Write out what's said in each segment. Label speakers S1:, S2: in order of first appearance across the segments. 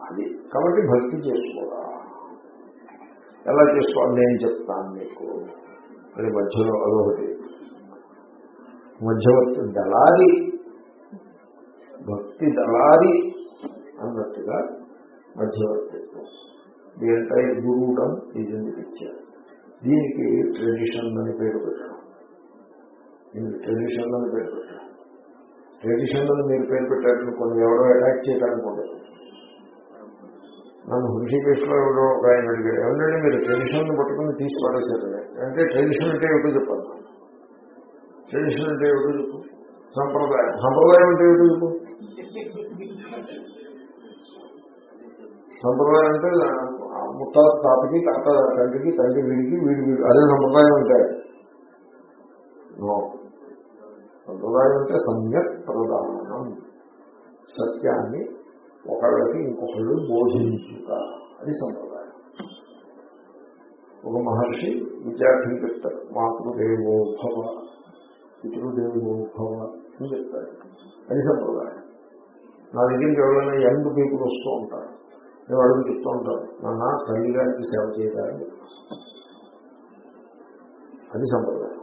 S1: అది కాబట్టి భక్తి చేసుకోరా ఎలా చేసుకోవాలి నేను చెప్తాను మీకు అది మధ్యలో అదొకటి మధ్యవర్తి దళారి భక్తి దళారి అన్నట్టుగా మధ్యవర్తిత్వం ది ఎంటైర్ గురువుడం ఈజ్ ఇన్ ది పిక్చర్ దీనికి ట్రెడిషన్ అని పేరు పెట్టడం దీనికి ట్రెడిషన్ అని పేరు పెట్టడం ట్రెడిషన్ అని మీరు పేరు పెట్టారనుకోండి ఎవరో అటాక్ చేయడానికి ఉండదు నన్ను హృషికేశ్లో ఎవరో ఒక ఆయన అడిగాడు ఏమంటే మీరు ట్రెడిషన్ పట్టుకుని తీసి పడేశారు అంటే ట్రెడిషన్ అంటే ఏమిటో చెప్పాలి ట్రెడిషన్ అంటే ఏమిటో చెప్పు సంప్రదాయం సంప్రదాయం అంటే ఏమిటో చెప్పు సంప్రదాయం అంటే ముత్తాత తాతకి తాత తండ్రికి తండ్రి వీడికి వీడి వీడి అదే సంప్రదాయం అంటే సంప్రదాయం అంటే సమ్యక్ ప్రధానం సత్యాన్ని ఒకళ్ళకి ఇంకొకళ్ళు బోధించుట అది సంప్రదాయం ఒక మహర్షి విద్యార్థిని చెప్తారు మాతృదేవో భవ పితృదేవో భవ అని చెప్తారు అది సంప్రదాయం నా దగ్గరికి ఎవరైనా యంగ్ పీపుల్ వస్తూ ఉంటారు నేను అడుగు చెప్తూ ఉంటాను నాన్న తల్లి గారికి సేవ చేయడానికి అది సంప్రదాయం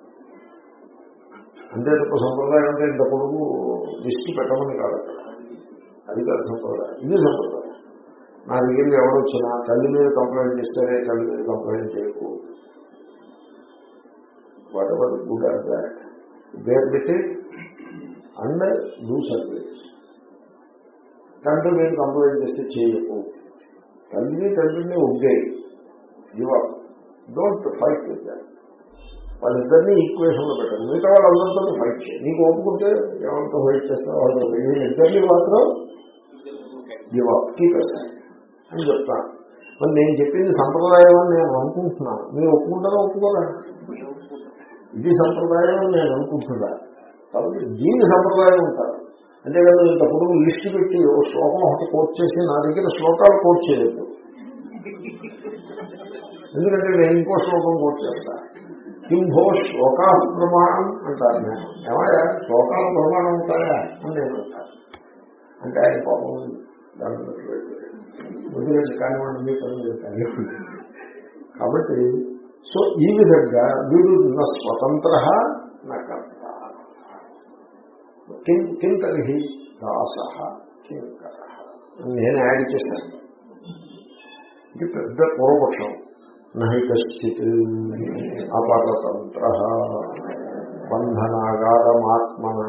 S1: అంతే తప్ప సంప్రదాయం అంటే ఇంత పొడుగు లిస్టు పెట్టమని కాదు అక్కడ అది కాదు సంప్రదాయం ఇది సంప్రదాయం నా దగ్గరికి ఎవరు వచ్చినా తల్లి మీద కంప్లైంట్ చేస్తేనే తల్లి మీద కంప్లైంట్ చేయకు whatever good or that bear పెట్టి అండ్ డూ సర్వీస్ తండ్రి మీరు కంప్లైంట్ చేస్తే చేయకు తల్లిని తండ్రిని ఒగ్గేయి give up don't fight with that వాళ్ళిద్దరినీ ఈక్వేషన్లో పెట్టండి మిగతా వాళ్ళందరితో ఫైట్ చేయి నీకు ఒప్పుకుంటే ఎవరితో ఫైట్ చేస్తావు వాళ్ళు ఇద్దరిని మాత్రం గివ్ అప్ కీప్ అని చెప్తాను మరి నేను చెప్పింది సంప్రదాయం అని నేను అనుకుంటున్నాను మీరు ఒప్పుకుంటారా ఒప్పుకోరా ఇది సంప్రదాయం అని నేను అనుకుంటున్నా కాబట్టి దీన్ని సంప్రదాయం ఉంటారు అంతేకాదు ఇంత పొడుగు లిస్ట్ పెట్టి ఓ శ్లోకం ఒకటి కోట్ చేసి నా దగ్గర శ్లోకాలు కోట్ చేయలేదు ఎందుకంటే నేను ఇంకో శ్లోకం కోట్ చేస్తా కింభో శ్లోకా ప్రమాణం అంటారు నేను ఏమయ్యా శ్లోకాల ప్రమాణం ఉంటాయా అని నేను అంటాను అంటే ఆయన పాపం దాని వదిలేసి కానివ్వండి మీ పని చేస్తాను కాబట్టి సో ఈ విధంగా వీడు నా స్వతంత్ర నా కర్త కిం కిం తరిహి దాస కింకర నేను యాడ్ చేశాను ఇది పెద్ద పూర్వపక్షం నహి కశ్చిత్ అపరతంత్ర బంధనాగారమాత్మన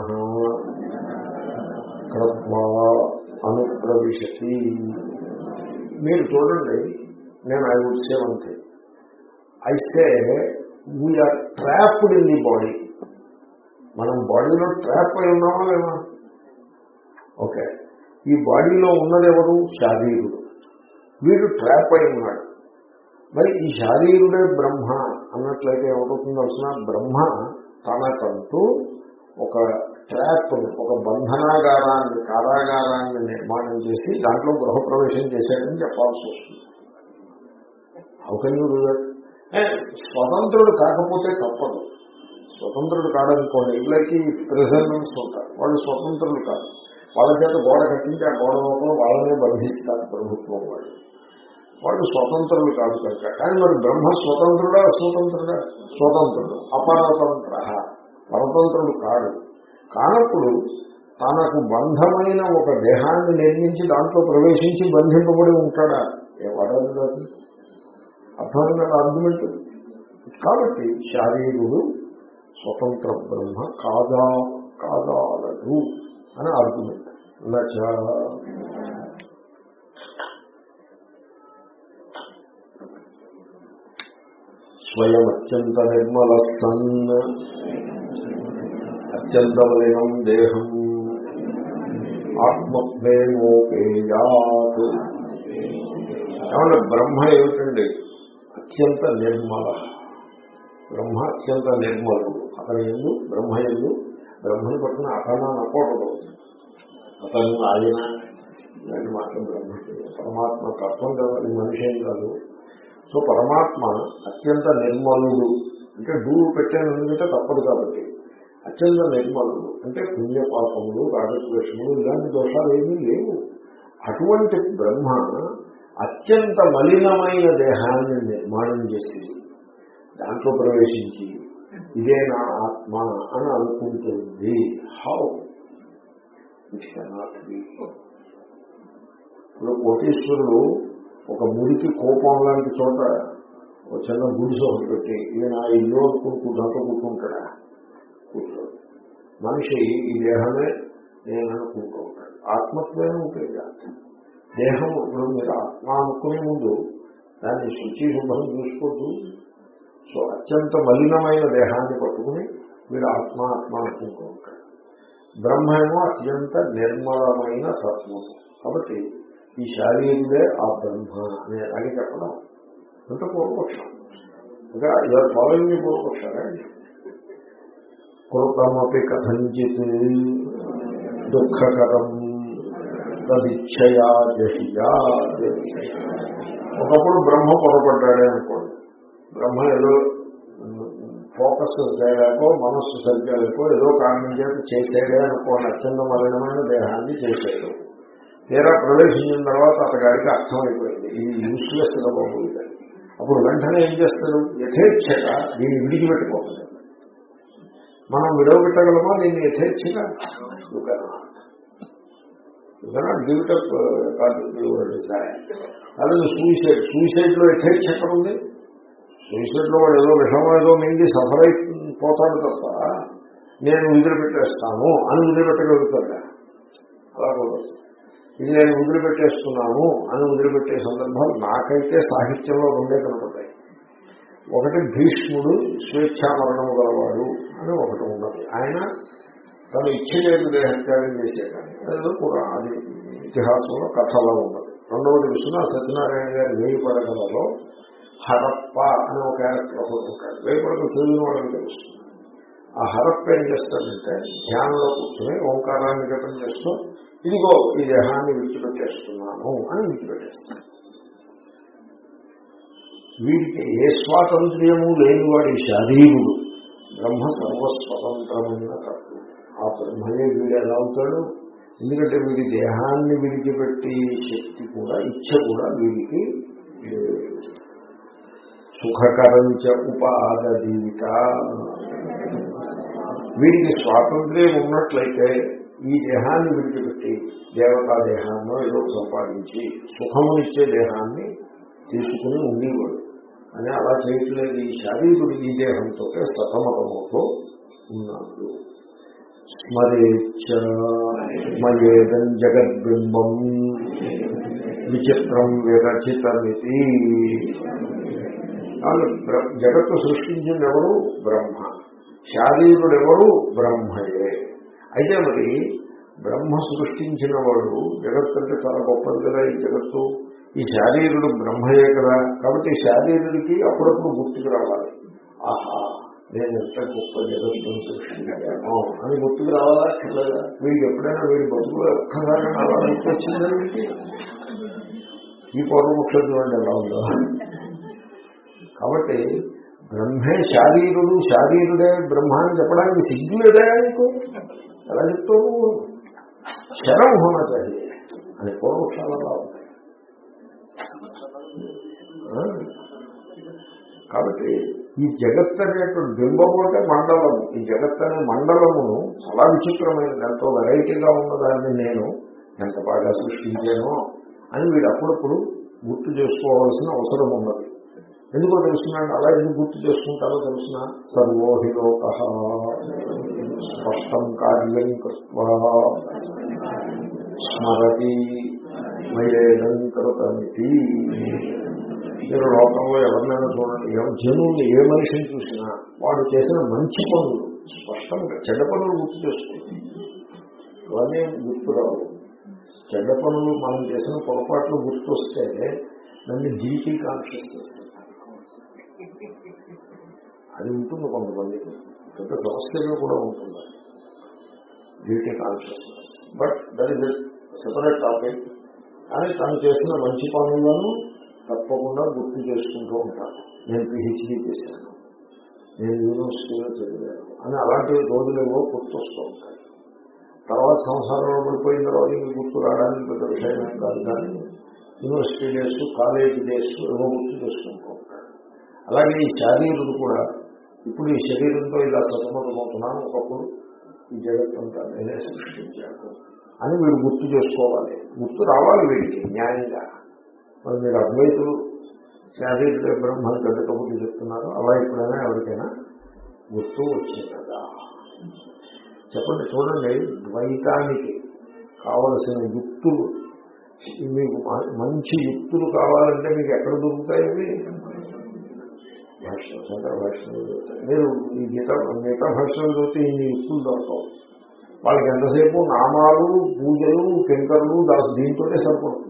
S1: కృత్వా అనుప్రవిశతి మీరు చూడండి నేను I would say one thing I say we are trapped in the body మనం బాడీలో ట్రాప్ అయి ఉన్నామా లేదా ఓకే ఈ బాడీలో ఉన్నది ఎవరు శారీరుడు వీడు ట్రాప్ అయి ఉన్నాడు మరి ఈ శారీరుడే బ్రహ్మ అన్నట్లయితే ఏమవుతుందో తెలిసిన బ్రహ్మ తనకంటూ ఒక ట్రాప్ ఒక బంధనాగారాన్ని కారాగారాన్ని నిర్మాణం చేసి దాంట్లో గృహప్రవేశం చేశాడని చెప్పాల్సి వస్తుంది అవకన్యుడు స్వతంత్రుడు కాకపోతే తప్పదు స్వతంత్రుడు కాదనుకోండి ఇళ్ళకి ప్రెసిడెంట్స్ ఉంటారు వాళ్ళు స్వతంత్రులు కాదు వాళ్ళ చేత గోడ కట్టించి ఆ గోడ లోపల వాళ్ళనే బంధిస్తారు ప్రభుత్వం వాళ్ళు వాళ్ళు స్వతంత్రులు కాదు కనుక కానీ మరి బ్రహ్మ స్వతంత్రుడా స్వతంత్రుడా స్వతంత్రుడు అపరతంత్ర పరతంత్రుడు కాడు కానప్పుడు తనకు బంధమైన ఒక దేహాన్ని నిర్మించి దాంట్లో ప్రవేశించి బంధింపబడి ఉంటాడా ఎవడది కాదు అర్థమైన ఆర్గ్యుమెంట్ కాబట్టి శారీరుడు స్వతంత్ర బ్రహ్మ కాదా కాదాలదు అని ఆర్గ్యుమెంట్ నచ స్వయం అత్యంత నిర్మల సన్ అత్యంత మలినం దేహం ఆత్మప్రేమోపేయాత్ ఏమన్నా బ్రహ్మ ఏమిటండి అత్యంత నిర్మల బ్రహ్మ అత్యంత నిర్మలుడు అతని ఎందు బ్రహ్మ ఎందు బ్రహ్మని పట్టిన అతను అనకూడదు అతను ఆయన ఇలాంటి మాత్రం బ్రహ్మ పరమాత్మ తత్వం కదా అది మనిషి ఏం కాదు సో పరమాత్మ అత్యంత నిర్మలుడు అంటే డూలు పెట్టాను ఎందుకంటే తప్పదు కాబట్టి అత్యంత నిర్మలుడు అంటే పుణ్యపాపములు రాగద్వేషములు ఇలాంటి దోషాలు ఏమీ లేవు అటువంటి బ్రహ్మ అత్యంత మలినమైన దేహాన్ని నిర్మాణం చేసి దాంట్లో ప్రవేశించి ఇదే నా ఆత్మ అని అనుకుంటుంది హౌ ఇట్ కెనాట్ బి ఇప్పుడు కోటీశ్వరుడు ఒక మురికి కోపం లాంటి చోట ఒక చిన్న గుడిసె ఒకటి పెట్టి ఇది నా ఇల్లు అనుకుంటూ దాంట్లో కూర్చుంటాడా కూర్చోడు మనిషి ఈ దేహమే నేను అనుకుంటూ ఉంటాడు ఆత్మత్వమే ఉంటుంది కాదు దేహం ఇప్పుడు మీరు ఆత్మ అనుకునే ముందు దాన్ని శుచి శుభ్రం చూసుకోవద్దు సో అత్యంత మలినమైన దేహాన్ని పట్టుకుని మీరు ఆత్మ ఆత్మ అనుకుంటూ ఉంటాడు బ్రహ్మేమో అత్యంత నిర్మలమైన తత్వం కాబట్టి ఈ శారీరుడే ఆ బ్రహ్మ అనే అని చెప్పడం అంత పూర్వపక్షం ఇంకా ఇలా ఫాలోయింగ్ పూర్వపక్షాలే కృతమపి కథంచిత్ దుఃఖకరం తదిచ్చయా జహియా ఒకప్పుడు బ్రహ్మ పొరపడ్డాడే అనుకోండి బ్రహ్మ ఏదో ఫోకస్ చేయలేకో మనస్సు సరిగ్గా లేకో ఏదో కారణం చేత చేసేదే అనుకోండి అత్యంత మలినమైన దేహాన్ని చేసేది తీరా ప్రవేశించిన తర్వాత అతగాడికి అర్థమైపోయింది ఇది యూస్లెస్ బాబు ఇది అప్పుడు వెంటనే ఏం చేస్తాడు యథేచ్ఛగా దీన్ని విడిచిపెట్టుకోవాలి మనం విడవబెట్టగలమా దీన్ని యథేచ్ఛగా కెనాట్ గివ్ ఇట్ అప్ కాదు అలాగే సూసైడ్ సూసైడ్ లో యథేచ్ఛ ఎక్కడ ఉంది సూసైడ్ లో వాడు ఏదో విషమం ఏదో మింగి సఫర్ అయిపోతాడు తప్ప నేను వదిలిపెట్టేస్తాను అని వదిలిపెట్టగలుగుతాడా అలా కూడా ఇది నేను వదిలిపెట్టేస్తున్నాను అని వదిలిపెట్టే సందర్భాలు నాకైతే సాహిత్యంలో రెండే కనపడతాయి ఒకటి భీష్ముడు స్వేచ్ఛామరణము గలవాడు అని ఒకటి ఉన్నది ఆయన తను ఇచ్చలేదు దేహత్యాగం చేసే కానీ అదేదో కూడా అది ఇతిహాసంలో కథలో ఉన్నది రెండవది విశ్వనాథ సత్యనారాయణ గారి వేయి పడగలలో హరప్ప అని ఒక క్యారెక్టర్ ఒకటి ఉంటాడు వేయి పడగలు చదివిన వాళ్ళకి తెలుస్తుంది ఆ హరప్ప ఏం చేస్తాడంటే ధ్యానంలో కూర్చొని ఓంకారాన్ని జపం చేస్తూ ఇదిగో ఈ దేహాన్ని విడిచిపెట్టేస్తున్నాను అని విడిచిపెట్టేస్తాను వీడికి ఏ స్వాతంత్ర్యము లేనివాడి శరీరుడు బ్రహ్మ సర్వస్వతంత్రమైన తత్వం ఆ బ్రహ్మయే వీడు ఎలా అవుతాడు ఎందుకంటే వీడి దేహాన్ని విడిచిపెట్టి శక్తి కూడా ఇచ్చ కూడా వీడికి సుఖకరంచ ఉపాదీత వీడికి స్వాతంత్ర్యం ఉన్నట్లయితే ఈ దేహాన్ని విడిచిపెట్టి దేవతా దేహాన్ని ఏదో సంపాదించి సుఖమునిచ్చే దేహాన్ని తీసుకుని ఉండేవాడు అని అలా చేయట్లేదు ఈ శారీరుడు ఈ దేహంతో సతమతమవుతూ ఉన్నాడు స్మరేచ్చ మయేదం జగద్బింబం విచిత్రం విరచితమితి జగత్తు సృష్టించింది ఎవరు బ్రహ్మ శారీరుడు ఎవరు బ్రహ్మయే అయితే మరి బ్రహ్మ సృష్టించిన వాడు జగత్తు అంటే చాలా గొప్పది కదా ఈ జగత్తు ఈ శారీరుడు బ్రహ్మయే కదా కాబట్టి శారీరుడికి అప్పుడప్పుడు గుర్తుకు రావాలి ఆహా నేను ఎంత గొప్ప జగత్తును సృష్టించాను అని గుర్తుకు రావాలా చిల్లగా వీడికి ఎప్పుడైనా వీడి బతుకులు ఒక్కసారి అలా గుర్తొచ్చిందా వీడికి ఈ పూర్వముఖ్యం చూడండి ఎలా ఉందో కాబట్టి బ్రహ్మే శారీరుడు శారీరుడే బ్రహ్మ అని చెప్పడానికి సిగ్గు లేదా నీకు ఎలా చెప్తావు శరం హోనా చాహియే అని పూర్వపక్షాలు అలా ఉంటాయి కాబట్టి ఈ జగత్ అనేటువంటి బింబము అంటే మండలము ఈ జగత్ అనే మండలమును చాలా విచిత్రమైనది ఎంతో వెరైటీగా ఉన్నదాన్ని నేను ఎంత బాగా సృష్టించానో అని వీడు అప్పుడప్పుడు గుర్తు చేసుకోవాల్సిన అవసరం ఉన్నది ఎందుకో తెలుసున్నాడు అలా ఎందుకు గుర్తు చేసుకుంటారో తెలుసిన సర్వోహిలోక స్పష్టం కార్యం కృత్వా స్మరతి మయేదం కృతమితి మీరు లోకంలో ఎవరినైనా చూడండి జనువుని ఏ మనిషిని చూసినా వాడు చేసిన మంచి పనులు స్పష్టంగా చెడ్డ పనులు గుర్తు చేసుకుంటాం అవన్నీ గుర్తురావు చెడ్డ పనులు మనం చేసిన పొరపాట్లు గుర్తొస్తే దాన్ని గిల్టీ కాన్షియస్నెస్ అది ఉంటుంది కొంతమందికి పెద్ద సమస్యగా కూడా ఉంటుంది guilty consciousness but that is separate topic కానీ తను చేసిన మంచి పనులను తప్పకుండా గుర్తు చేసుకుంటూ ఉంటాను నేను పిహెచ్డీ చేశాను నేను యూనివర్సిటీలో చదివాను అని అలాంటి రోజులేమో గుర్తొస్తూ ఉంటాయి తర్వాత సంసారంలో పడిపోయిన తర్వాత ఇంక గుర్తు రావడానికి పెద్ద విషయం ఏం కాదు కానీ యూనివర్సిటీ డేస్ కాలేజీ డేస్ ఏమో గుర్తు చేసుకుంటూ ఉంటాడు అలాగే ఈ శారీరుడు కూడా ఇప్పుడు ఈ శరీరంతో ఇలా సతమతమవుతున్నాను ఒకప్పుడు ఈ జగత్తంతా నేనే సృష్టించాను అని వీడు గుర్తు చేసుకోవాలి గుర్తు రావాలి వీడికి న్యాయంగా మరి మీరు అద్వైతులు శారీరక బ్రహ్మను పెద్ద కబుర్లు చెప్తున్నారు అలా ఎప్పుడైనా ఎవరికైనా గుర్తు వచ్చిందా చెప్పండి చూడండి ద్వైతానికి కావలసిన యుక్తులు మీకు మ- మంచి యుక్తులు కావాలంటే మీకు ఎక్కడ దొరుకుతాయి ఇవి? భాష్యం శంకర భాషలు దొరుకుతాయి మీరు ఈ గీత మిగతా భాషలు చదివితే ఇన్ని యుక్తులు దొరకవు వాళ్ళకి ఎంతసేపు నామాలు పూజలు కింకర్లు దాసు దీంతోనే సరిపడుతుంది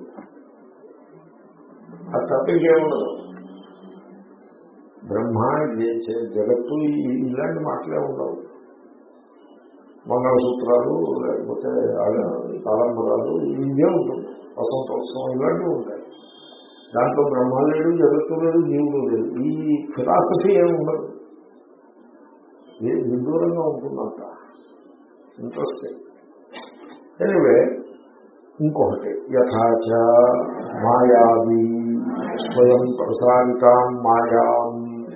S1: అది తప్ప ఇంకేముండదు బ్రహ్మ ఏ చే- జగత్తు ఈ- ఇలాంటి మాటలే ఉండవు మంగళసూత్రాలు లేకపోతే తలంబరాలు ఇవే ఉంటుంది వసంతోత్సవం ఇలాంటివి ఉంటాయి దాంట్లో బ్రహ్మ లేడు జగత్తు లేదు జీవుడు లేదు ఈ ఫిలాసఫీ ఏమి ఉండదు ఇది విదూరంగా ఉంటుందంట ఇంట్రెస్టింగ్ ఎనివే ఇంకొకటి యథాచ మాయావి స్వయం ప్రసారితాం మాయాం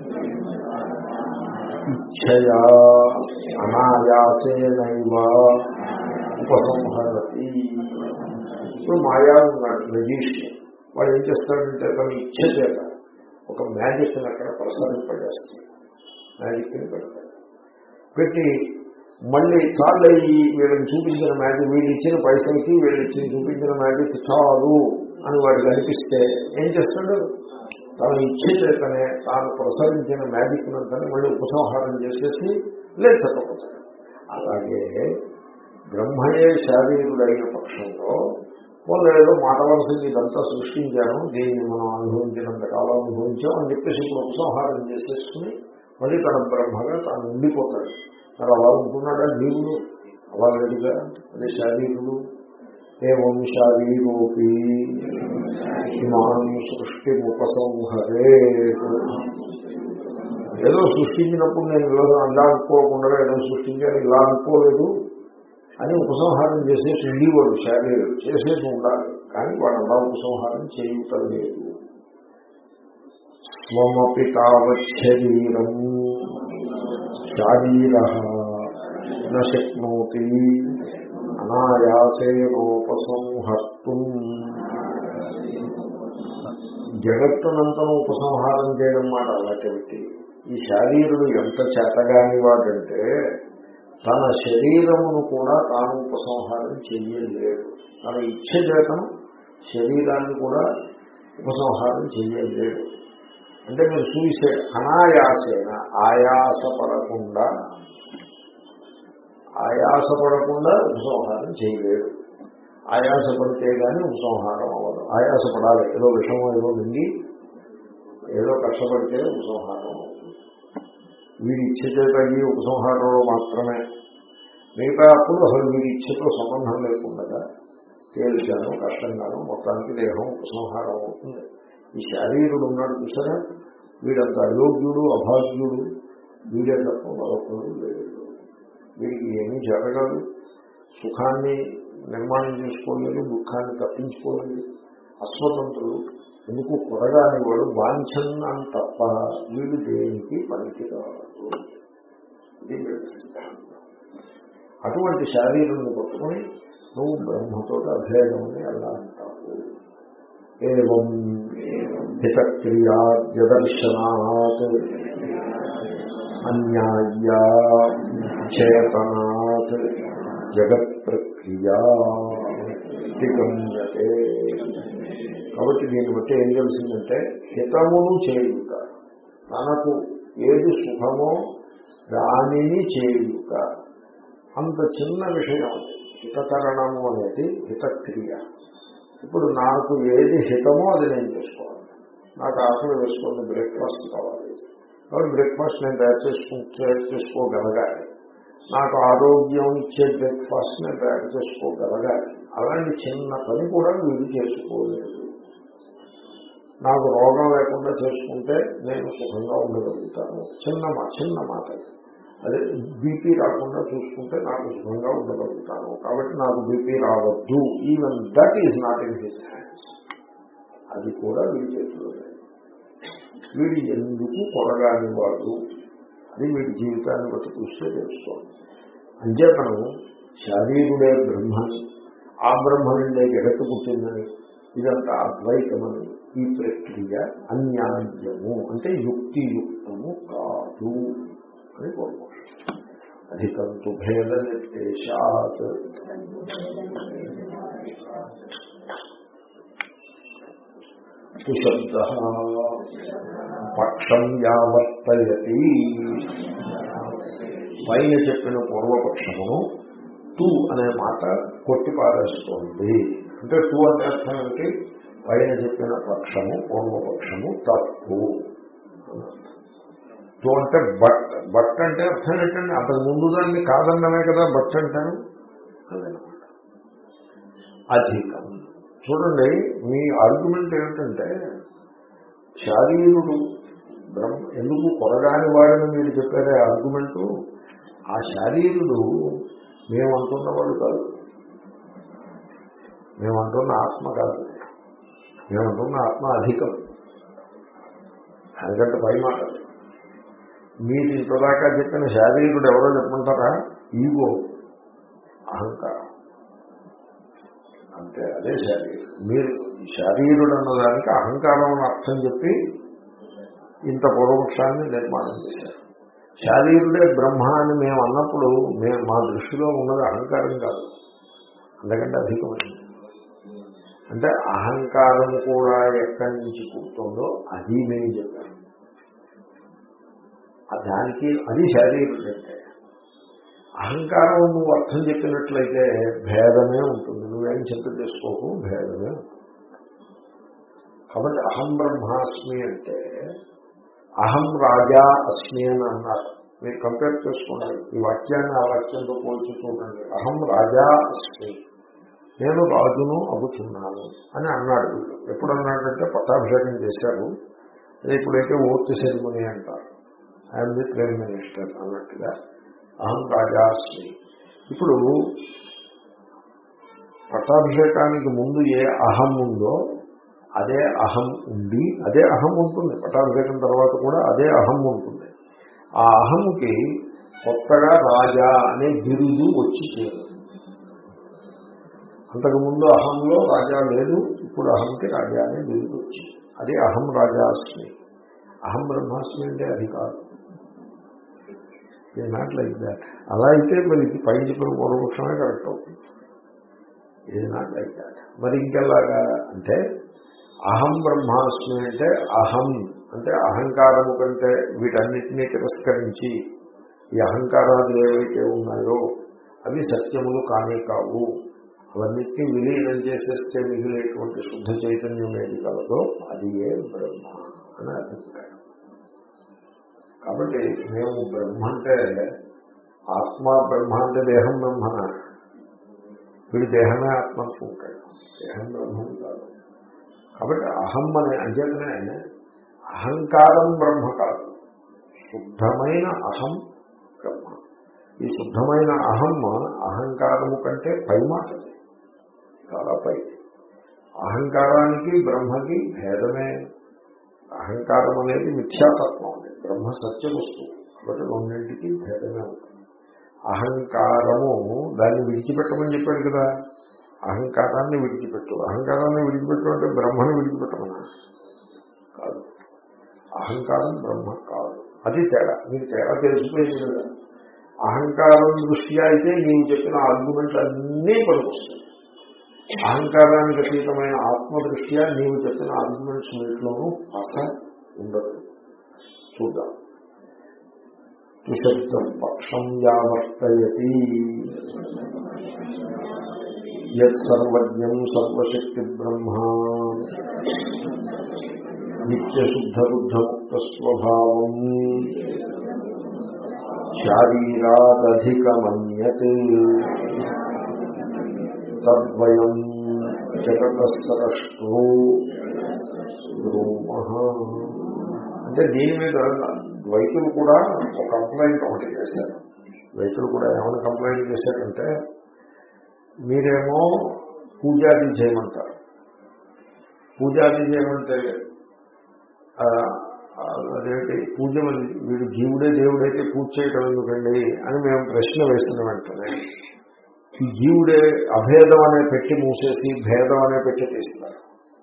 S1: ఇచ్చయా అనాయాసేనైవ ఉపసంహరతి ఇప్పుడు మాయా ఉన్నాడు మెజిషియన్ వాడు ఏం చేస్తాడంటే తన ఇచ్చ చేత ఒక మ్యాజిక్ అక్కడ ప్రసారింపజేస్తాడు మ్యాజిక్ ని పెడతాడు పెట్టి మళ్ళీ చాలు ఈ వీళ్ళని చూపించిన మ్యాజిక్ వీళ్ళు ఇచ్చిన పైసలకి వీళ్ళు ఇచ్చిన చూపించిన మ్యాజిక్ చాలు అని వాడికి అనిపిస్తే ఏం చేస్తాడు తన ఇచ్చే చేతనే తాను ప్రసరించిన మ్యాజిక్ నంతని మళ్ళీ ఉపసంహారం చేసేసి లేచకపోతాడు అలాగే బ్రహ్మయే శారీరుడైన పక్షంలో వాళ్ళు ఏదో మాట వలసకి ఇదంతా సృష్టించాను దీన్ని మనం అనుభవించినంత కాలం అనుభవించాం అని చెప్పేసి ఇప్పుడు ఉపసంహారం చేసేసుకుని మళ్ళీ తన బ్రహ్మగా తాను ఉండిపోతాడు మరి అలా ఉంటున్నాడా జీవుడు అవ్వలేదుగా అదే శారీరుడు ఏం శారీరూపీ ఇమాన్ సృష్టి ఉపసంహరే ఏదో సృష్టించినప్పుడు నేను ఇలా అలా అనుకోకుండా ఏదో సృష్టించాను ఇలా అనుకోలేదు అని ఉపసంహారం చేసేసి ఉండేవాడు శారీరం చేసేసి ఉండాలి కానీ వాడు అలా ఉపసంహారం చేయటలేదు స్వమపి తావత్ శరీరం శారీర నక్నోతి అనాయాసేనోపసంహర్తుం జగత్తునంతను ఉపసంహారం చేయడం మాట అలాంటి పెట్టి ఈ శారీరుడు ఎంత చేతగాని వాడంటే తన శరీరమును కూడా తాను ఉపసంహారం చెయ్యలేడు తన ఇచ్చ చేతను శరీరాన్ని కూడా ఉపసంహారం చెయ్యలేడు అంటే మీరు చూసే అనాయాసేన ఆయాసపడకుండా ఆయాసపడకుండా ఉపసంహారం చేయలేడు ఆయాసపడితే కానీ ఉపసంహారం అవ్వదు ఆయాసపడాలి ఏదో విషమం ఏదో మింగి ఏదో కష్టపడితే ఉపసంహారం అవుతుంది వీడి ఇచ్చ చేత ఈ ఉపసంహారంలో మాత్రమే మిగతా అప్పుడు అసలు వీడి ఇచ్చతో సంబంధం లేకుండా తేలిచాను కష్టంగాను మొత్తానికి దేహం ఉపసంహారం అవుతుంది ఈ శారీరుడు ఉన్నాడు చూసారా వీడంత అయోగ్యుడు అభాగ్యుడు వీడే తప్ప మరొకడు లేడు వీడికి ఏమీ జరగదు సుఖాన్ని నిర్మాణం చేసుకోలేదు దుఃఖాన్ని తప్పించుకోలేదు అస్వతంత్రుడు ఎందుకు కొరగాని వాడు వాంఛన్నాను తప్ప వీడు దేనికి పనికిరాదు ఇది వీడి సిద్ధాంతం అటువంటి శారీరుని పట్టుకొని నువ్వు బ్రహ్మతో అభేదమని అలా అంటావు ఏం హితక్రియాద్యదర్శనాత్ అన్యాయ్యా చేతనాత్ జగత్ ప్రక్రియా గమ్యతే కాబట్టి దీన్ని బట్టి ఏం తెలిసిందంటే హితమును చేయుట తనకు ఏది సుఖమో దానిని చేయుట అంత చిన్న విషయం హితకరణము అనేది హితక్రియ ఇప్పుడు నాకు ఏది హితమో అది నేను చేసుకోవాలి నాకు ఆకలి వేసుకుని బ్రేక్ఫాస్ట్ కావాలి కాబట్టి బ్రేక్ఫాస్ట్ నేను తయారు చేసుకు తయారు చేసుకోగలగాలి నాకు ఆరోగ్యం ఇచ్చే బ్రేక్ఫాస్ట్ నేను తయారు చేసుకోగలగాలి అలాంటి చిన్న పని కూడా వీడు చేసుకోలేదు నాకు రోగం లేకుండా చేసుకుంటే నేను సుఖంగా ఉండగలుగుతాను చిన్న మా చిన్న మాట అదే బీపీ రాకుండా చూసుకుంటే నాకు సుఖంగా ఉండగలుగుతాను కాబట్టి నాకు బీపీ రావద్దు even that is not in his hands అది కూడా వీడి చేతిలో లేదు వీడు ఎందుకు కొరగాని వాడు అది వీడి జీవితాన్ని బట్టి చూస్తే తెలుస్తోంది అంచేతను శారీరుడే బ్రహ్మని ఆ బ్రహ్మ నుండే జగత్తు పుట్టిందని ఇదంతా అద్వైతమని ఈ ప్రక్రియ అన్యాయము అంటే యుక్తియుక్తము కాదు అని కోరుకోవచ్చు అధికంతు భేద నిర్దేశాత్ సుశబ్ద పక్షం యావర్తయతి పైన చెప్పిన పూర్వపక్షమును టూ అనే మాట కొట్టిపారేస్తోంది అంటే టూ అంటే అర్థం ఏంటి పైన చెప్పిన పక్షము పూర్వపక్షము తప్పు టూ అంటే బట్ బట్ అంటే అర్థం ఏంటండి అంతకు ముందు దాన్ని కాదన్నమే కదా బట్ అంటారు అదనమాట అధికం చూడండి మీ ఆర్గ్యుమెంట్ ఏమిటంటే శారీరుడు బ్రహ్మ ఎందుకు కొరగాని వాడని మీరు చెప్పారే ఆర్గ్యుమెంటు ఆ శారీరుడు మేమంటున్న వాళ్ళు కాదు మేమంటున్న ఆత్మ కాదు మేమంటున్న ఆత్మ అధికం అందుకంటే పై మాట మీరు ఇంతదాకా చెప్పిన శారీరుడు ఎవరో చెప్పమంటారా ఈగో అహంకారం అంతే అదే శారీరుడు మీరు శారీరుడు అన్నదానికి అహంకారం అని అర్థం చెప్పి ఇంత పూర్వపక్షాన్ని నిర్మాణం చేశారు శారీరుడే బ్రహ్మ అని మేము అన్నప్పుడు మేము మా దృష్టిలో ఉన్నది అహంకారం కాదు అందుకంటే అధికమైంది అంటే అహంకారం కూడా ఎక్కడి నుంచి పుడుతుందో అది మేము చెప్పాము దానికి అది శారీరుడు అంటే అహంకారం నువ్వు అర్థం చెప్పినట్లయితే భేదమే ఉంటుంది నువ్వేం చింత చేసుకోకు భేదమే ఉంటుంది కాబట్టి అహం బ్రహ్మాస్మి అంటే అహం రాజా అస్మి అని అన్నారు మీరు కంపేర్ చేసుకోండి ఈ వాక్యాన్ని ఆ వాక్యంతో పోల్చి చూడండి అహం రాజా అస్మి నేను రాజును అగుతున్నాను అని అన్నాడు వీళ్ళు ఎప్పుడు అన్నాడంటే పట్టాభిషేకం చేశారు అదే ఇప్పుడైతే ఓత్ సెరిమనీ అంటారు ఐఎమ్ ది ప్రైమ్ మినిస్టర్ అన్నట్టుగా అహం రాజాస్మి ఇప్పుడు పట్టాభిషేకానికి ముందు ఏ అహం ఉందో అదే అహం ఉంది అదే అహం ఉంటుంది పట్టాభిషేకం తర్వాత కూడా అదే అహం ఉంటుంది ఆ అహంకి కొత్తగా రాజా అనే బిరుదు వచ్చి చేరు అంతకుముందు అహంలో రాజా లేదు ఇప్పుడు అహంకి రాజా అనే బిరుదు వచ్చింది అదే అహం రాజాస్మి అహం బ్రహ్మాస్మి అంటే అది కాదు నాట్ లైక్ దాట్ అలా అయితే మరి ఇది పైన చెప్పిన పూర్వపక్షమే కరెక్ట్ అవుతుంది ఇది నాట్ లైక్ దాట్ మరి ఇంకెలాగా అంటే అహం బ్రహ్మాస్మి అంటే అహం అంటే అహంకారము కంటే వీటన్నిటినీ తిరస్కరించి ఈ అహంకారాలు ఏవైతే ఉన్నాయో అవి సత్యములు కానీ కావు అవన్నిటినీ విలీనం చేసేస్తే మిగిలేటువంటి శుద్ధ చైతన్యం ఏది కలదో అది ఏ బ్రహ్మ అని అభిప్రాయం కాబట్టి మేము బ్రహ్మ అంటే ఆత్మ బ్రహ్మ అంటే దేహం బ్రహ్మన వీడి దేహమే ఆత్మ అనుకుంటాడు దేహం బ్రహ్మం కాదు కాబట్టి అహం అనే అంచేతనే అహంకారం బ్రహ్మ కాదు శుద్ధమైన అహం బ్రహ్మ ఈ శుద్ధమైన అహం అహంకారము కంటే పై మాట చాలా పై అహంకారానికి బ్రహ్మకి భేదమే అహంకారం అనేది మిథ్యాతత్వం అనేది బ్రహ్మ సత్య వస్తువు కాబట్టి రెండింటికి భేదమే ఉంటుంది అహంకారము దాన్ని విడిచిపెట్టమని చెప్పాడు కదా అహంకారాన్ని విడిచిపెట్టు అహంకారాన్ని విడిచిపెట్టు అంటే బ్రహ్మను విడిచిపెట్టమన్నా కాదు అహంకారం బ్రహ్మ కాదు అది తేడా మీకు తేడా తెలిసిపోయింది కదా అహంకారం దృష్ట్యా అయితే నీవు చెప్పిన ఆర్గ్యుమెంట్లు అన్నీ పనికొస్తాయి అహంకారానికి అతీతమైన ఆత్మ దృష్ట్యా నీవు చెప్పిన ఆర్గ్యుమెంట్స్ వీటిలోనూ పస ఉండదు చూద్దాం తుశబ్దం పక్షం యావర్తయతి యత్సర్వజ్ఞం సర్వశక్తి బ్రహ్మ నిత్యశుద్ధ బుద్ధముక్త స్వభావం శారీరాదధికమన్యతే తద్వయం జగతస్రష్టో రూమ అంటే దీని మీద ద్వైతులు కూడా ఒక కంప్లైంట్ ఒకటి చేశారు ద్వైతులు కూడా ఏమైనా కంప్లైంట్ చేశారంటే మీరేమో పూజాది చేయమంటారు పూజాది చేయమంటే ఆ, ఆ, అదేంటి పూజ మంది వీడు జీవుడే దేవుడైతే పూజ చేయటం ఎందుకండి అని మేము ప్రశ్న వేస్తున్న వెంటనే ఈ జీవుడే అభేదం అనే పెట్టి మూసేసి భేదం అనే పెట్టి తీస్తారు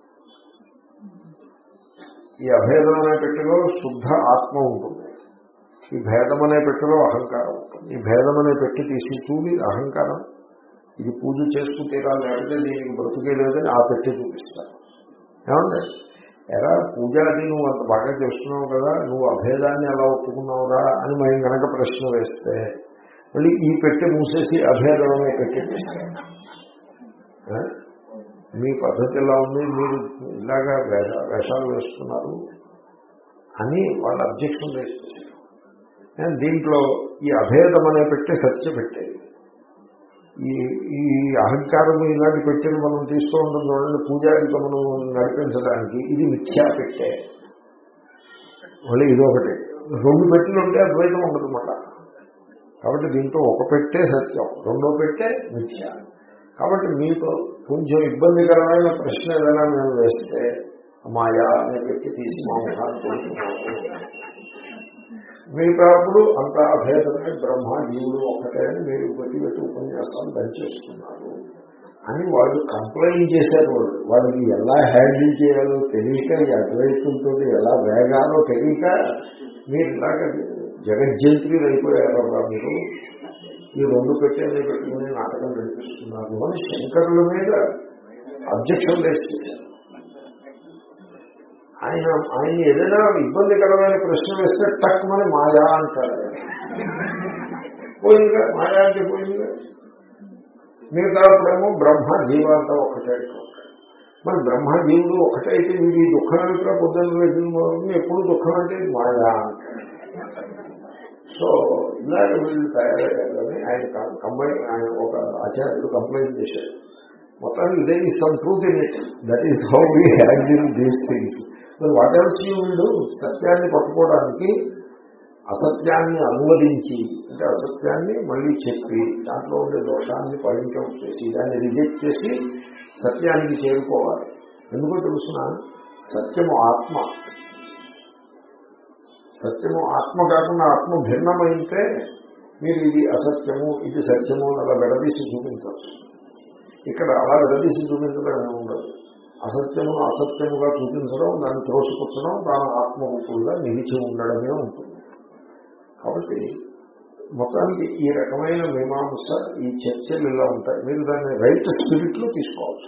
S1: ఈ అభేదం అనే పెట్టిలో శుద్ధ ఆత్మ ఉంటుంది ఈ భేదం అనే పెట్టిలో అహంకారం ఉంటుంది ఈ భేదం అనే పెట్టి తీసి చూడి అహంకారం ఇది పూజ చేసుకు తీరాలి అంటే దీనికి బ్రతుకే లేదని ఆ పెట్టి చూపిస్తారు ఏమండి ఎలా పూజ అది నువ్వు అంత బాగా చేస్తున్నావు కదా నువ్వు అభేదాన్ని ఎలా ఒప్పుకున్నావురా అని మేము కనుక ప్రశ్న వేస్తే మళ్ళీ ఈ పెట్టి మూసేసి అభేదం అనే పెట్టి తీస్తారు ఆ? మీ పద్ధతి ఎలా ఉంది మీరు ఇలాగా వేష- వేషాలు వేస్తున్నారు అని వాళ్ళు అబ్జెక్షన్ వేస్తారు దీంట్లో ఈ అభేదం అనే పెట్టి సత్య పెట్టేది ఈ ఈ అహంకారం ఇలాంటి పెట్టిన మనం తీస్తూ ఉంటాం చూడండి పూజారికి మనం నడిపించడానికి ఇది మిథ్యా పెట్టే మళ్ళీ ఇదొకటి రెండు పెట్టెలు ఉంటే అద్వైతం ఉండదు మాట కాబట్టి దీంట్లో ఒక పెట్టే సత్యం రెండో పెట్టే మిథ్య కాబట్టి మీకు కొంచెం ఇబ్బందికరమైన ప్రశ్న ఏదైనా మేము వేస్తే మాయా అనే పెట్టి తీసి మా ముఖాన్ని కొడుతున్నాము మిగతా అప్పుడు అంత అభేదమే బ్రహ్మ జీవుడు ఒక్కటే అని మీరు పెట్టి పెట్టి ఉపన్యాసాలు దంచేస్తున్నారు అని వాళ్ళు కంప్లైంట్ చేశారు వాళ్ళు వాళ్ళకి ఎలా హ్యాండిల్ చేయాలో తెలియక ఈ అద్వైతంతో ఎలా వేగాలో తెలియక మీరు ఇలాగ జగజ్జంత్రులు అయిపోయారమ్మా మీరు ఈ రెండు పెట్టేది పెట్టుకుని నాటకం నడిపిస్తున్నారు అని శంకరుల మీద అబ్జెక్షన్ రేస్ చేశారు ఆయన ఆయన ఏదైనా ఇబ్బందికరమైన ప్రశ్న వేస్తే టక్ మన మాయా అంటారు పోయిందిగా మాయా అంటే పోయిందిగా మిగతాప్పుడేమో బ్రహ్మ జీవాంతం ఒకటే అంటారు. మరి బ్రహ్మ జీవుడు ఒకటే అయితే వీడు ఈ దుఃఖం ఎక్కడ పొద్దున్న ఎప్పుడు దుఃఖం అంటే ఇది మాయా అంటారు సో ఇలాగ వీళ్ళు తయారయ్యారని ఆయన కంబైన్ ఆయన ఒక ఆచార్యుడు కంప్లైంట్ చేశాడు మొత్తానికి ఇదే ఈ some truth in it that is how we handle these things మరి వాట్ ఎవల్స్ యూ వీళ్ళు సత్యాన్ని పట్టుకోవడానికి అసత్యాన్ని అనువదించి అంటే అసత్యాన్ని మళ్ళీ చెప్పి దాంట్లో ఉండే దోషాన్ని పాయింట్అవుట్ చేసి దాన్ని రిజెక్ట్ చేసి సత్యానికి చేరుకోవాలి ఎందుకో తెలుసిన సత్యము ఆత్మ సత్యము ఆత్మ కాకుండా ఆత్మ భిన్నమైతే మీరు ఇది అసత్యము ఇది సత్యము అని అలా విడదీసి చూపించవచ్చు ఇక్కడ అలా విడదీసి చూపించడం ఏమి ఉండదు అసత్యమును అసత్యముగా చూపించడం దాన్ని త్రోసిపుచ్చడం తాను ఆత్మరూపుడుగా నిలిచి ఉండడమే ఉంటుంది కాబట్టి మొత్తానికి ఈ రకమైన మీమాంస ఈ చర్చలు ఇలా ఉంటాయి మీరు దాన్ని రైట్ స్పిరిట్ లో తీసుకోవచ్చు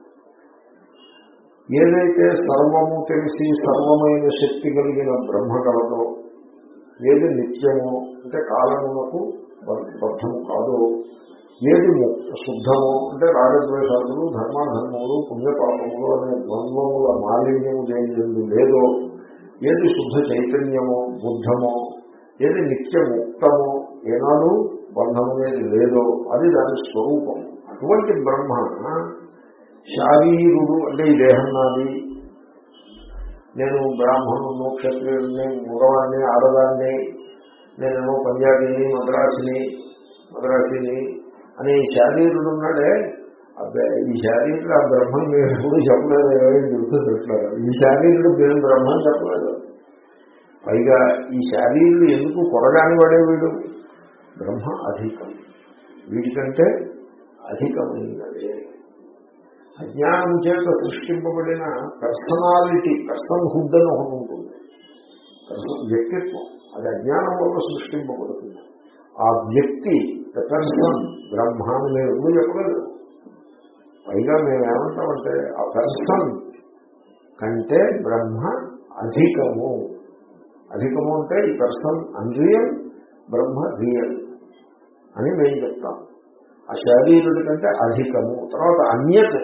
S1: ఏదైతే సర్వము తెలిసి సర్వమైన శక్తి కలిగిన బ్రహ్మ కలదో ఏది నిత్యమో అంటే కాలమునకు బద్ధము కాదో ఏది ముక్త శుద్ధమో అంటే రాగద్వేషాలు ధర్మాధర్మములు పుణ్యపాపములు అనే ద్వంద్వముల మాలిన్యము లేని లేదో ఏది శుద్ధ చైతన్యమో బుద్ధమో ఏది నిత్య ముక్తమో ఏనాడు బంధం అనేది లేదో అది దాని స్వరూపం అటువంటి బ్రహ్మ శారీరుడు అంటే ఈ దేహం నాది నేను బ్రాహ్మణును క్షత్రియుడిని మగవాడిని ఆడదాన్ని నేనేమో పంజాబీని మద్రాసిని మద్రాసిని అనే ఈ శారీరుడు ఉన్నాడే అబ్బాయి ఈ శారీరుడు ఆ బ్రహ్మను మీరు ఎప్పుడు చెప్పలేదు ఎవరైనా గుర్తుపెట్టారు ఈ శారీరుడు మేము బ్రహ్మని చెప్పలేదు పైగా ఈ శారీరుడు ఎందుకు కొరగాని వాడే వీడు బ్రహ్మ అధికం వీడికంటే అధికమైనదే అజ్ఞానం చేత సృష్టింపబడిన పర్సనాలిటీ పర్సన్ హుడ్ అని ఒకటి ఉంటుంది పర్సన్ వ్యక్తిత్వం అది అజ్ఞానం వల్ల సృష్టింపబడుతుంది ఆ వ్యక్తి ద పర్సన్ బ్రహ్మ అని మేము ఎప్పుడు చెప్పలేదు పైగా మేము ఏమంటామంటే ఆ పర్సన్ కంటే బ్రహ్మ అధికము అధికము అంటే ఈ పర్సన్ అన్రియల్ బ్రహ్మ రియల్ అని మేము చెప్తాం ఆ శారీరుడి కంటే అధికము తర్వాత అన్యత్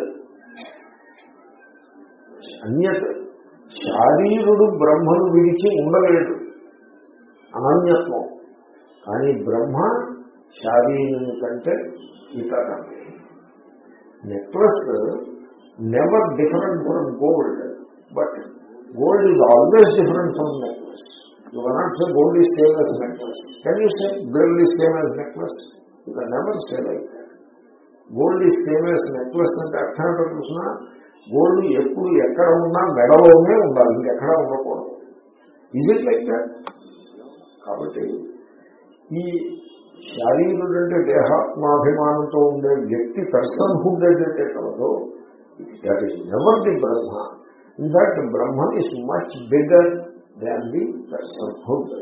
S1: అన్యత్ శారీరుడు బ్రహ్మను విడిచి ఉండలేడు అనన్యత్వం కానీ బ్రహ్మ శారీరుని కంటే ఇతర necklace never different from gold but gold is always different from necklace you cannot say gold is same as necklace can you say gold is same as necklace you can never say like gold is same as necklace అంటే అర్థం ఏంటో చూసినా gold ఎప్పుడు ఎక్కడ ఉన్నా మెడలోనే ఉండాలి ఇంకెక్కడ ఉండకూడదు ఈజ్ ఇట్ లైక్ దాట్ కాబట్టి ఈ శారీరుడు అంటే దేహాత్మాభిమానంతో ఉండే వ్యక్తి పర్సన్ హుడ్ ఏదైతే కలదో that is never the Brahma in fact Brahma is much bigger than the personhood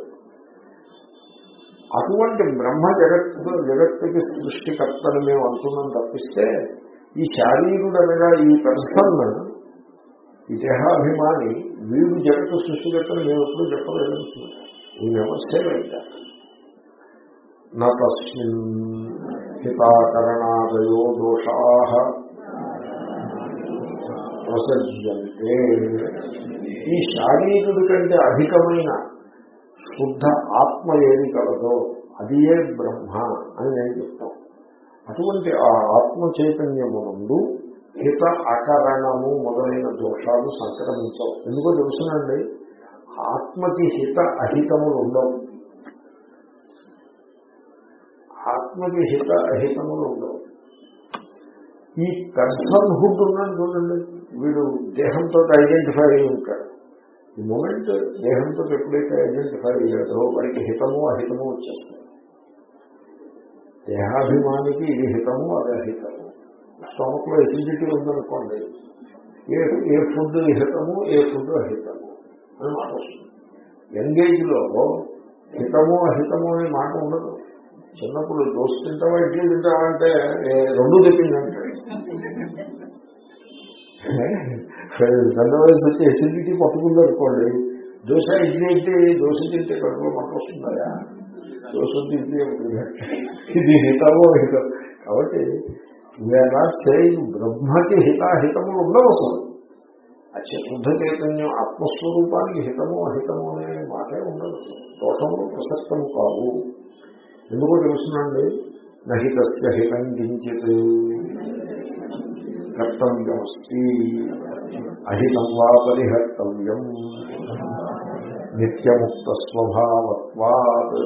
S1: అటువంటి బ్రహ్మ జగత్తు జగత్తుకి సృష్టికర్తను మేము అంటున్నాం తప్పిస్తే ఈ శారీరుడు అనగా ఈ పర్సన్ ఈ దేహాభిమాని వీడు జగత్తు సృష్టికర్తను మేము ఎప్పుడు చెప్పలేదు ఈ వ్యవస్థే అయితే నస్మిన్ హితాకరణాదయో దోషా ప్రసజ్యంతే ఈ శారీరుడి కంటే అధికమైన శుద్ధ ఆత్మ ఏది కలదో అది ఏ బ్రహ్మ అని నేను చెప్తాం అటువంటి ఆ ఆత్మ చైతన్యమునందు హిత అకరణము మొదలైన దోషాలు సంక్రమించవు ఎందుకో తెలుసునండి ఆత్మకి హిత అహితములు ఉండవు ఆత్మకి హిత అహితములు ఉండవు ఈ పర్సన్ హుడ్ ఉన్నాడు చూడండి వీడు దేహంతో ఐడెంటిఫై అయి ఉంటాడు ఈ మూమెంట్ దేహంతో ఎప్పుడైతే ఐడెంటిఫై అయ్యాడో వాడికి హితము అహితము వచ్చేస్తాయి దేహాభిమానికి ఇది హితము అది అహితము స్టమక్ లో ఎసిడిటీ ఉందనుకోండి ఏ ఏ ఫుడ్ హితము ఏ ఫుడ్ అహితము అని మాట వస్తుంది ఎంగేజ్ లో హితము అహితము అనే మాట ఉండదు చిన్నప్పుడు దోశ తింటావా ఇడ్లీ తింటావా అంటే రెండు తెప్పిందంటే పెద్ద వయసు వచ్చి ఎసిడిటీ పట్టుకుంది అనుకోండి దోశ ఇడ్లీ అంటే దోశ తింటే కడుపులో మంట వస్తుందా దోశ ఇడ్లీ ఇది హితము హితం కాబట్టి వీఆర్ నాట్ సేయింగ్ బ్రహ్మకి హితాహితములు ఉండవు అసలు ఆ శుద్ధ చైతన్యం ఆత్మస్వరూపానికి హితము అహితము అనే మాటే ఉండదు దోషములు ప్రసక్తము కావు ఎందుకో తెలుసునండి నహితస్య హితం కించిత్ కర్తవ్యమస్తి అహితం వా పరిహర్తవ్యం నిత్యముక్త స్వభావత్వాత్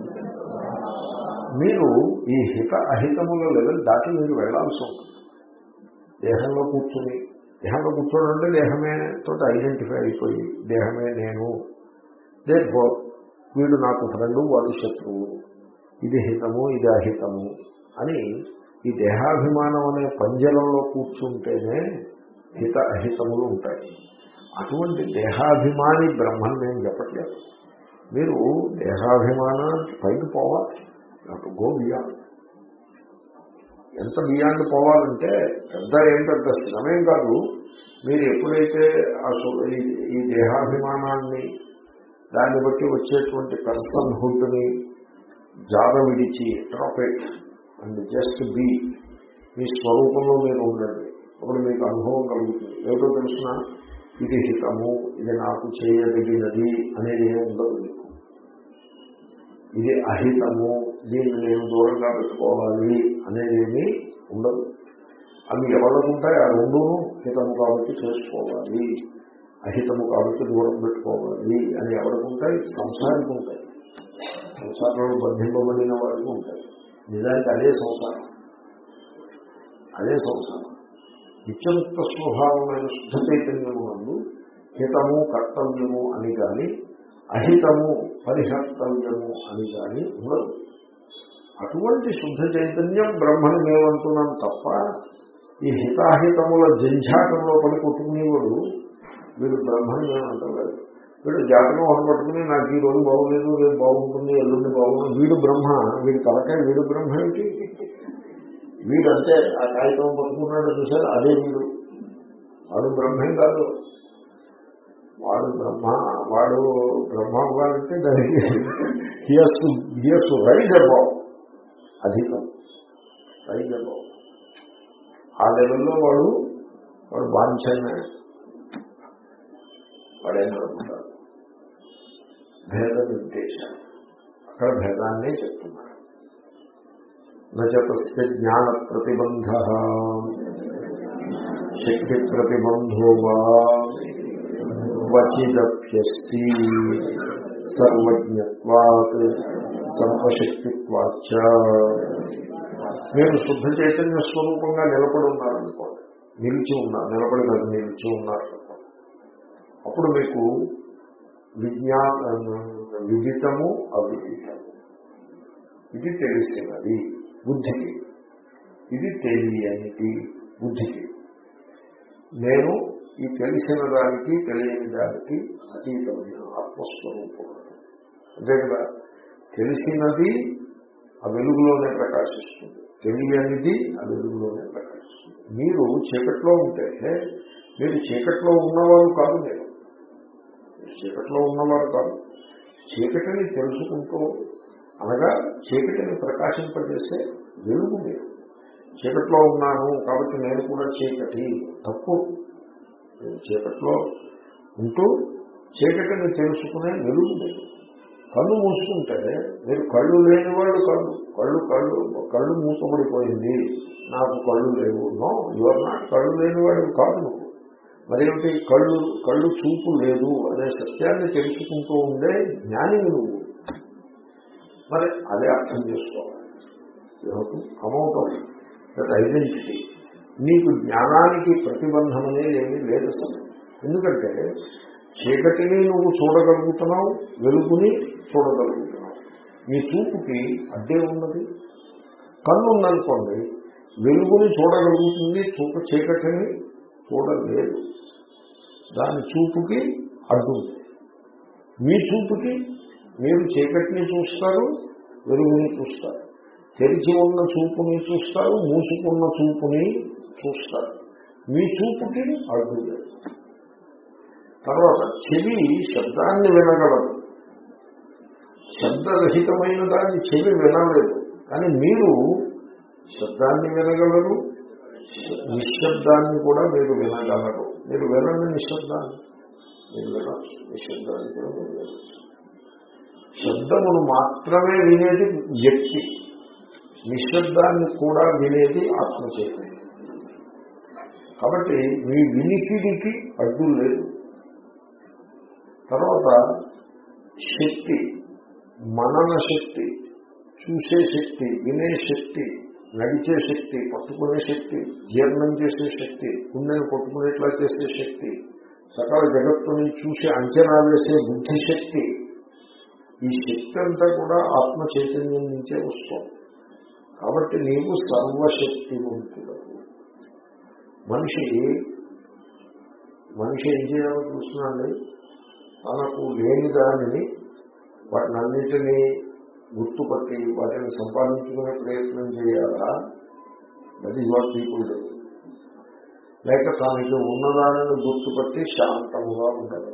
S1: మీరు ఈ హిత అహితముల లెవెల్ దాటి మీరు వెళ్లాల్సి ఉంటుంది దేహంలో కూర్చుని దేహంలో కూర్చోవడం అంటే దేహమే తోటి ఐడెంటిఫై అయిపోయి దేహమే నేను దేర్ఫో వీడు నాకు ఫ్రెండు వాడు శత్రువు ఇది హితము ఇది అహితము అని ఈ దేహాభిమానం అనే పంజరంలో కూర్చుంటేనే హిత అహితములు ఉంటాయి అటువంటి దేహాభిమాని బ్రహ్మని నేను చెప్పట్లేదు మీరు దేహాభిమానానికి పైకి పోవాలి నాకు గో బియాండ్ ఎంత బియాండ్ పోవాలంటే పెద్ద ఏం పెద్ద శ్రమేం కాదు మీరు ఎప్పుడైతే ఈ దేహాభిమానాన్ని దాన్ని బట్టి వచ్చేటువంటి పర్సన్ హుడ్ని జాగ విడిచి ట్రాపెట్ అండ్ జస్ట్ బీ మీ స్వరూపంలో మీరు ఉండండి అప్పుడు మీకు అనుభవం కలుగుతుంది ఏదో తెలిసిన ఇది హితము ఇది నాకు చేయదగినది అనేది ఏమి ఉండదు మీకు ఇది అహితము దీన్ని నేను దూరంగా పెట్టుకోవాలి అనేది ఉండదు అవి ఎవరుకుంటాయి ఆ రెండును హితము కాబట్టి చేసుకోవాలి అహితము కాబట్టి దూరం పెట్టుకోవాలి అని ఎవరుకుంటాయి సంసారికి ఉంటాయి సంసారంలో బంధింపబడిన వారికి ఉంటాయి నిజానికి అదే సంసారం అదే సంసారం నిత్యముక్త స్వభావమైన శుద్ధ చైతన్యము నందు హితము కర్తవ్యము అని కానీ అహితము పరిహర్తవ్యము అని కానీ ఉండదు అటువంటి శుద్ధ చైతన్యం బ్రహ్మని మేమంటున్నాం తప్ప ఈ హితాహితముల జంఝాటంలో పడి కొట్టుకునేవాడు వీడు బ్రహ్మని మేమంటలేదు వీడు జాతకం పట్టుకుని నాకు ఈ రోజు బాగోలేదు రేపు బాగుంటుంది ఎల్లుండి బాగుంటుంది వీడు బ్రహ్మ వీడు కలకాయ వీడు బ్రహ్మ ఏంటి వీడంటే ఆ కాగితం పట్టుకున్నాడు చూసారు అదే వీడు వాడు బ్రహ్మం కాదు వాడు బ్రహ్మ వాడు బ్రహ్మ అవ్వాలంటే దానికి హియస్ హియస్ రైజ్ అబౌవ్ అధికం రైజ్ అబౌవ్ ఆ లెవెల్లో వాడు వాడు బాంఛనే వాడేం అనుకుంటారు భేద నిర్దేశం అక్కడ భేదాన్నే చెప్తున్నారు నచతస్య జ్ఞాన ప్రతిబంధ శక్తి ప్రతిబంధో వా వచిదభ్యస్తి సర్వజ్ఞత్వాత్ సర్వశక్తిత్వాచ మీరు శుద్ధ చైతన్య స్వరూపంగా నిలబడి ఉన్నారనుకోండి నిలిచి ఉన్నారు నిలబడి కాదు నిలిచి ఉన్నారు అప్పుడు మీకు విజ్ఞా విదితము అవిదితము ఇది తెలిసినది బుద్ధికి ఇది తెలియనిది బుద్ధికి నేను ఈ తెలిసిన దానికి తెలియని దానికి అతీతమైన ఆత్మస్వరూపం అంతే కదా తెలిసినది ఆ వెలుగులోనే ప్రకాశిస్తుంది తెలియనిది ఆ వెలుగులోనే ప్రకాశిస్తుంది మీరు చీకట్లో ఉంటే మీరు చీకట్లో ఉన్నవారు కాదు నేను మీరు చీకట్లో ఉన్నవారు కాదు చీకటిని తెలుసుకుంటూ అనగా చీకటిని ప్రకాశింపజేసే వెలుగు మీరు చీకట్లో ఉన్నాను కాబట్టి నేను కూడా చీకటి తప్పు నేను చీకట్లో ఉంటూ చీకటిని తెలుసుకునే వెలుగు మీరు కళ్ళు మూసుకుంటే మీరు కళ్ళు లేని వాళ్ళు కాదు కళ్ళు కళ్ళు కళ్ళు మూసపడిపోయింది నాకు కళ్ళు లేవు నో యువర్ నాట్ కళ్ళు లేని వాడు కాదు నువ్వు మరేమిటి కళ్ళు కళ్ళు చూపు లేదు అనే సత్యాన్ని తెలుసుకుంటూ ఉండే జ్ఞాని నువ్వు మరి అదే అర్థం చేసుకోవాలి కమవుతుంది దట్ ఐడెంటిటీ నీకు జ్ఞానానికి ప్రతిబంధం అనేది ఏమీ లేదు అసలు ఎందుకంటే చీకటిని నువ్వు చూడగలుగుతున్నావు వెలుగుని చూడగలుగుతున్నావు నీ చూపుకి అడ్డే ఉన్నది కన్ను ఉందనుకోండి వెలుగుని చూడగలుగుతుంది చూపు చీకటిని చూడలేదు దాని చూపుకి అడ్డు ఉంది మీ చూపుకి మీరు చీకటిని చూస్తారు వెలుగుని చూస్తారు తెరిచి ఉన్న చూపుని చూస్తారు మూసుకున్న చూపుని చూస్తారు మీ చూపుకి అడ్డు లేదు తర్వాత చెవి శబ్దాన్ని వినగలదు శబ్దరహితమైన దాన్ని చెవి వినలేదు కానీ మీరు శబ్దాన్ని వినగలరు నిశ్శబ్దాన్ని కూడా మీరు వినగలరు మీరు వినండి నిశ్శబ్దాన్ని మీరు వినొచ్చు నిశ్శబ్దాన్ని కూడా మీరు వినొచ్చు శబ్దమును మాత్రమే వినేది వ్యక్తి నిశ్శబ్దాన్ని కూడా వినేది ఆత్మచైతన్యం కాబట్టి మీ వినికిడికి అడ్డు లేదు తర్వాత శక్తి మనన శక్తి చూసే శక్తి వినే శక్తి నడిచే శక్తి పట్టుకునే శక్తి జీర్ణం చేసే శక్తి గుండెని పట్టుకునేట్లా చేసే శక్తి సకల జగత్తుని చూసి అంచనా వేసే బుద్ధి శక్తి ఈ శక్తి అంతా కూడా ఆత్మ చైతన్యం నుంచే వస్తుంది కాబట్టి నీవు సర్వశక్తివంతుడవు మనిషి మనిషి ఏం చేయాలో చూస్తున్నాండి తనకు లేని దానిని వాటినన్నిటినీ గుర్తుపట్టి వాటిని సంపాదించుకునే ప్రయత్నం చేయాలా that is what people do లేక తనకి ఉన్నదానిని గుర్తుపట్టి శాంతంగా ఉండదు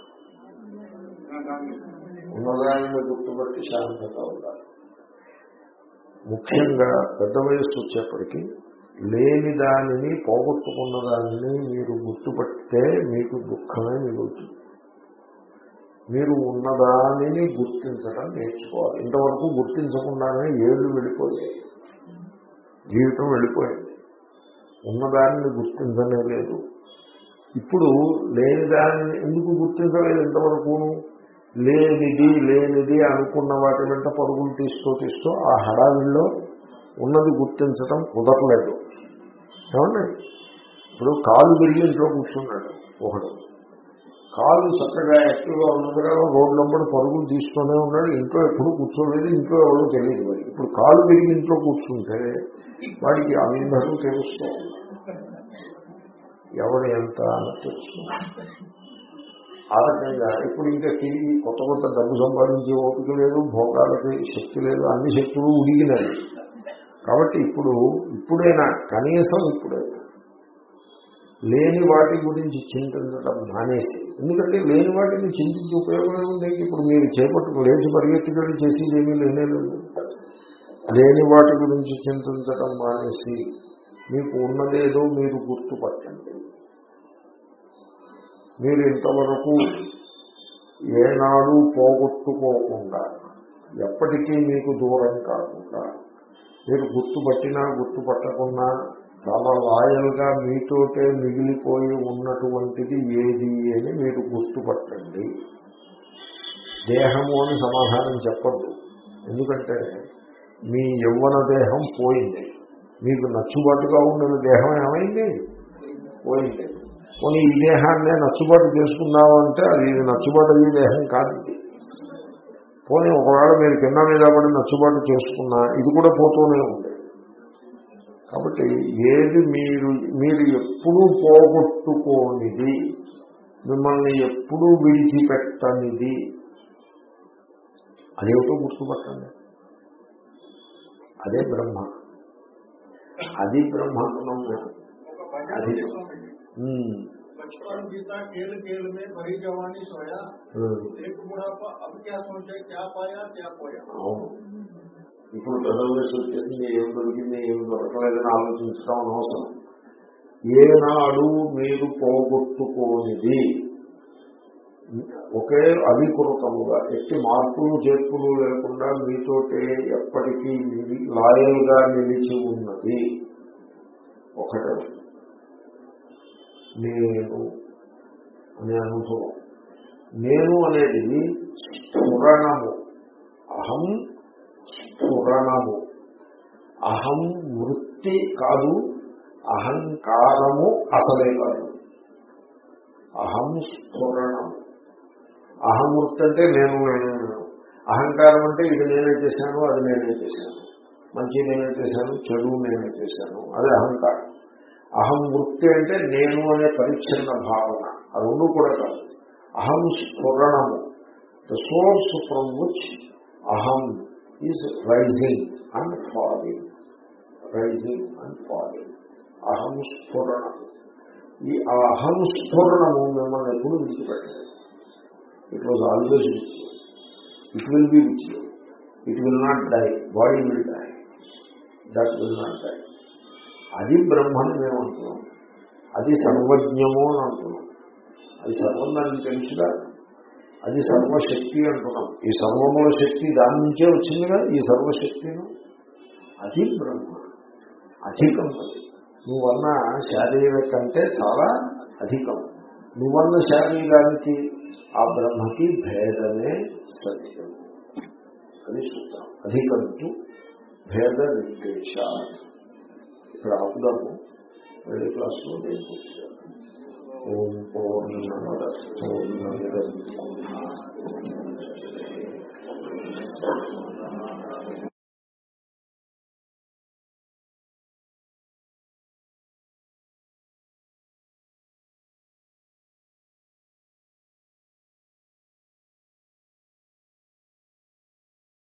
S1: ఉన్నదానిని గుర్తుపట్టి శాంతంగా ఉండాలి ముఖ్యంగా పెద్ద వయస్సు వచ్చేప్పటికీ లేని దానిని పోగొట్టుకున్న దానిని మీరు గుర్తుపడితే మీకు దుఃఖమే మిగులుతుంది మీరు ఉన్నదానిని గుర్తించడం నేర్చుకోవాలి ఇంతవరకు గుర్తించకుండానే ఏళ్ళు వెళ్ళిపోయాయి జీవితం వెళ్ళిపోయింది ఉన్నదానిని గుర్తించనే లేదు ఇప్పుడు లేని దానిని ఎందుకు గుర్తించలేదు ఇంతవరకు లేనిది లేనిది అనుకున్న వాటి వెంట పరుగులు తీస్తూ తీస్తూ ఆ హడావిల్లో ఉన్నది గుర్తించడం కుదరలేదు ఏమండి ఇప్పుడు కాలు విరిగి ఇంట్లో కూర్చున్నాడు ఒకడు కాలు చక్కగా యాక్టివ్గా ఉన్నదిగా రోడ్ల వెంబడి పరుగులు తీస్తూనే ఉన్నాడు ఇంట్లో ఎప్పుడు కూర్చోలేదు ఇంట్లో ఎవరో తెలియదు మరి ఇప్పుడు కాలు విరిగి ఇంట్లో కూర్చుంటే వాడికి అందరూ తెలుస్తూ ఎవడు ఎంత అని తెలుస్తుంది ఆ రకంగా ఇప్పుడు ఇంకా తిరిగి కొత్త కొత్త డబ్బు సంపాదించే ఓపిక లేదు భోగాలకి శక్తి లేదు అన్ని శక్తులు ఉడిగినాయి కాబట్టి ఇప్పుడు ఇప్పుడైనా కనీసం ఇప్పుడైనా లేని వాటి గురించి చింతించడం మానేసి ఎందుకంటే లేని వాటిని చింతించి ఉపయోగం ఉంది ఇప్పుడు మీరు చేపట్టు లేచి పరిగెత్తుకొని చేసి ఏమీ లేనే లేదు లేని వాటి గురించి చింతించడం మానేసి మీకు ఉన్నదేదో మీరు గుర్తుపట్టండి మీరు ఇంతవరకు ఏనాడు పోగొట్టుకోకుండా ఎప్పటికీ మీకు దూరం కాకుండా మీరు గుర్తుపట్టినా గుర్తుపట్టకున్నా చాలా లాయల్ గా మీతోటే మిగిలిపోయి ఉన్నటువంటిది ఏది అని మీరు గుర్తుపట్టండి దేహము అని సమాధానం చెప్పద్దు ఎందుకంటే మీ యవ్వన దేహం పోయింది మీకు నచ్చుబాటుగా ఉన్న దేహం ఏమైంది పోయింది పోనీ ఈ దేహాన్నే నచ్చుబాటు చేసుకున్నాము అంటే అది నచ్చుబాటు అయ్యే దేహం కాదు ఇది పోనీ ఒకవేళ మీరు కింద మీద పడి నచ్చుబాటు చేసుకున్నా ఇది కూడా పోతూనే ఉంది కాబట్టి ఏది మీరు మీరు ఎప్పుడూ పోగొట్టుకోనిది మిమ్మల్ని ఎప్పుడూ విడిచిపెట్టనిది అదేమిటో గుర్తుపట్టండి అదే బ్రహ్మ అది బ్రహ్మ అంటున్నాం మేము.
S2: ఒక భజన
S1: అది.
S2: చేసాం ఇది.
S1: ఉమ్,
S2: बचपन बीता खेल खेल में भरी जवानी सोया
S1: ఉమ్,
S2: एक बुढ़ापा अब क्या सोचे क्या पाया क्या खोया
S1: అవును ఇప్పుడు పెద్ద వయసు వచ్చేసింది ఏం దొరికింది ఏం దొరకలేదని ఆలోచించడం అనవసరం ఏనాడు మీరు పోగొట్టుకోనిది ఒకే అధికృతముగా ఎట్టి మార్పులు చేర్పులు లేకుండా మీతోటే ఎప్పటికీ నిలి- లాయల్గా నిలిచి ఉన్నది ఒకటే నేను అనే అనుభవం నేను అనేది స్ఫురణము అహం స్ఫురణము అహం వృత్తి కాదు అహంకారము అసలే కాదు అహం స్ఫురణము అహం వృత్తి అంటే నేను నేను నేను. అహంకారం అంటే ఇది నేనే చేశాను అది నేనే చేశాను మంచి నేనే చేశాను చెడు నేనే చేశాను అది అహంకారం అహం వృత్తి అంటే నేను అనే పరిచ్ఛిన్న భావన ఆ రెండు కూడా కాదు అహం స్ఫురణము ద సోర్స్ ఫ్రమ్ విచ్ అహం is rising and falling rising and falling అహం స్ఫురణము ఈ ఆ అహం స్ఫురణము మిమ్మల్ని ఎప్పుడు విడిచిపెట్టలేదు it was always with you it will be with you it will not die body will die that will not die అది బ్రహ్మని మేము అంటున్నాం అది సర్వజ్ఞము అని అంటున్నాం అది సర్వం దానికి తెలుసుగా అది సర్వశక్తి అంటున్నాం ఈ సర్వముల శక్తి దాని నుంచే వచ్చిందిగా ఈ సర్వశక్తిను అది బ్రహ్మ అధికం అది నువ్వన్న శారీరక కంటే చాలా అధికం నువ్వన్న శారీరానికి ఆ బ్రహ్మకి భేదమే సత్యం అది సూత్రం అధికంతు భేద నిర్దేశ ఇక్కడ ఆపుదాము వెళ్ళే క్లాస్లో దేనికి వచ్చారు ఓం పూర్ణమద పూర్ణమిదం పూర్ణాత్ పూర్ణముదచ్యతే.